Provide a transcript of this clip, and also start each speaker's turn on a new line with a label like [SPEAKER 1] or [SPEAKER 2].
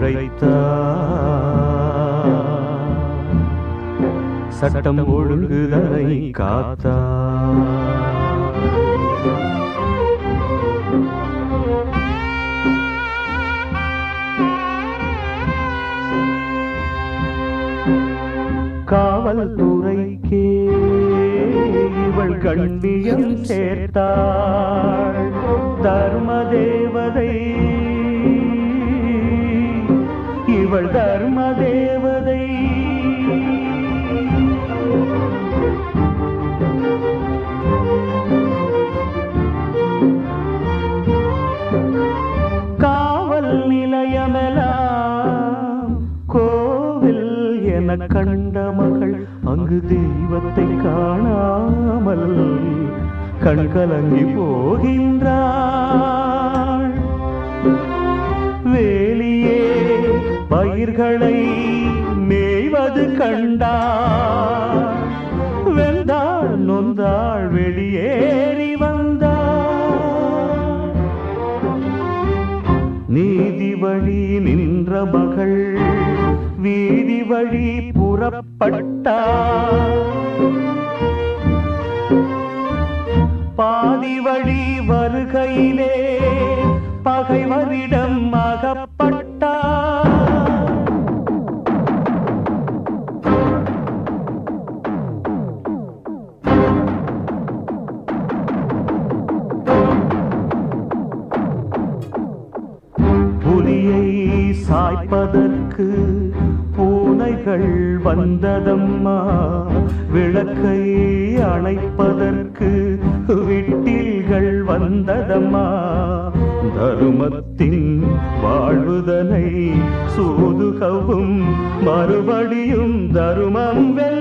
[SPEAKER 1] உழைத்தார் சட்டம் ஒழுங்குதலை காத்தார் காவல்துறைக்கே இவள் கண்ணியம் சேர்த்தாள் தர்ம தேவதை இவள் தர்ம தேவதை காவல் நிலையமெல்லாம் கோவில் என கண்ட மகள் அங்கு தெய்வத்தை காணாமல் கண்கலங்கி போகின்றாள் வேலியே பயிர்களை மேய்வது கண்டாள் வெந்தாள் நொந்தாள் வெளியேறி வந்தாள் நீதி வழி நின்ற மகள் வீதி வழி புறப்பட்டார் பாதி வழி வருகையிலே பகைவரிடம் அகப்பட்டார் புலியை சாய்ப்பதற்கு பூனைகள் வந்ததம்மா விளக்கை அணைப்பதற்கு விட்டில்கள் வந்ததம்மா தருமத்தின் வாழ்வுதனை சூதுகவும் மறுபடியும் தருமம் வெல்ல